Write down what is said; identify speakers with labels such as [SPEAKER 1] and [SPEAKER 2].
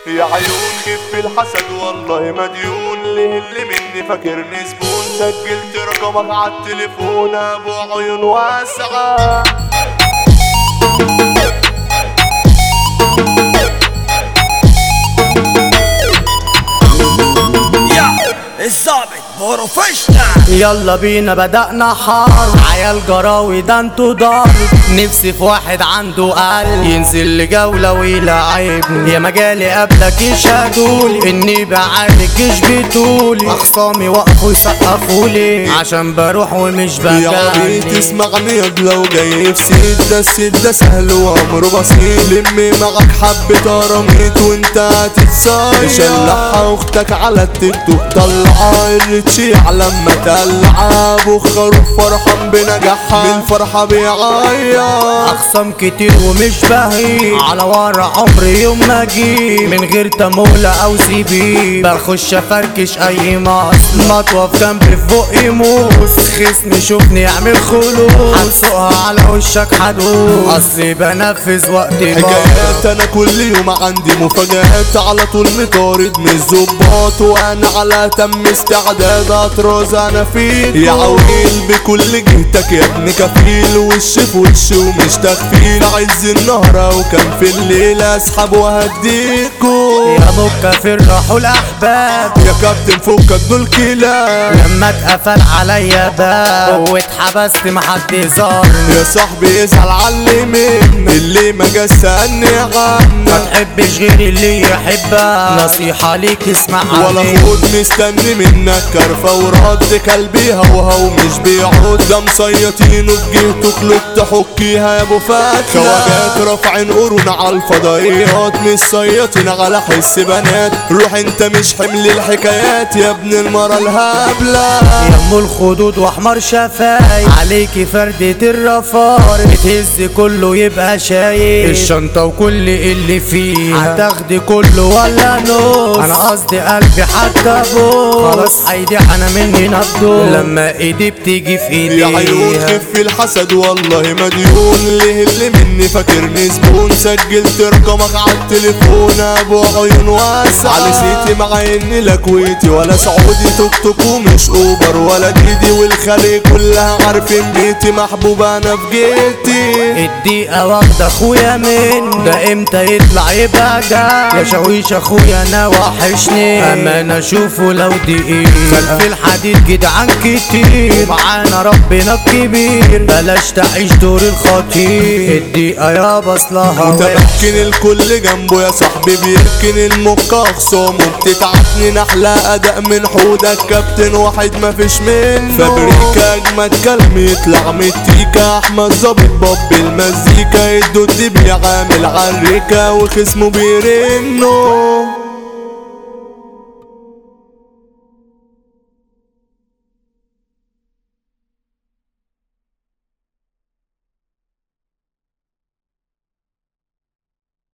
[SPEAKER 1] يا عيون خف الحسد والله مديون ليه اللي مني فاكرني زبون سجلت رقمك عالتليفون ابو عيون واسعه
[SPEAKER 2] يا الظابط بروفيشنال
[SPEAKER 3] يلا بينا بدأنا حار عيال جراوي ده انتو دار نفسي في واحد عنده قلب ينزل لجولة ويلعبني يا مجالي قبلك يشهدولي اني بعارك بتولي اخصامي وقفوا يسقفولي عشان بروح ومش
[SPEAKER 1] يا عمي
[SPEAKER 3] بجاني
[SPEAKER 1] تسمعني لو جاي في سيد ده السيد ده سهل وامره بسيط لمي معاك حبة قراميط وانت هتتصير شلحها اختك على التيك توك طلعها الريتشي لما تقلعها ابو خروف فرحان بنجاحها من فرحة بيعيط
[SPEAKER 3] اخصام كتير ومش بهي على ورا عمري يوم ما اجي من غير تمولة او سيبي بخش افركش اي ماس مطوف جنبي فوق يموس خصم يشوفني يعمل خلوص هنسوقها على وشك حدوس اصلي بنفذ وقتي بقى
[SPEAKER 1] حكايات انا كل يوم عندي مفاجآت على طول مطارد من الظباط وانا على تم استعداد اطرز انا فيك يا عويل بكل جهتك يا ابن كفيل وش في وش ومش تخفيل عز النهار وكان في الليل اسحب وهديكوا
[SPEAKER 3] يا مكافر راحوا الاحباب
[SPEAKER 1] يا كابتن فكك دول كلاب
[SPEAKER 3] لما اتقفل عليا باب واتحبست محد زارني
[SPEAKER 1] يا صاحبي ازعل علي منك اللي ما جاش سألني
[SPEAKER 3] ما
[SPEAKER 1] عنك
[SPEAKER 3] تحبش غير اللي يحبك نصيحة ليك اسمع
[SPEAKER 1] ولا
[SPEAKER 3] عليك
[SPEAKER 1] خد مستني منك كرفة ورد كلبي هوهو مش بيعود ده مصيطينه بجهته كلوب تحكيها يا ابو فتحة خواجات رافعين قرون على الفضائيات مش صيطين على حس بنات روح انت مش حمل الحكايات يا ابن المرة الهبلة
[SPEAKER 3] يم الخدود واحمر شفاي عليكي فردة الرفار بتهز كله يبقى شايف الشنطة وكل اللي فيها هتاخدي كله ولا نص انا قصدي قلبي حتى بوس خلاص هيضيع انا مني نبضه لما ايدي بتيجي في ايدي
[SPEAKER 1] يا عيون خف الحسد والله مديون ليه اللي مني فاكرني زبون سجلت رقمك عالتليفون ابو عيون واسعة على سيتي مع اني لا كويتي ولا سعودي توك توك ومش اوبر ولا ديدي والخليج كلها عارفين بيتي محبوبة انا في جيتي
[SPEAKER 3] الدقيقة واخدة اخويا من ده امتى يطلع يبقى جاي يا شاويش اخويا انا وحشني اما انا اشوفه لو دقيقة خلف الحديد جدعان كتير معانا ربنا الكبير بلاش تعيش دور الخطير الدقيقة يا بصلها وحش
[SPEAKER 1] متمكن الكل جنبه يا صاحبي بيركن المكة خصامه بتتعبني نحلة أداء من حودك كابتن واحد مفيش منه فابريكا أجمد كلام يطلع من التيكا أحمد ظابط باب المزيكا الدود بيعامل عالريكا وخصمه بيرنه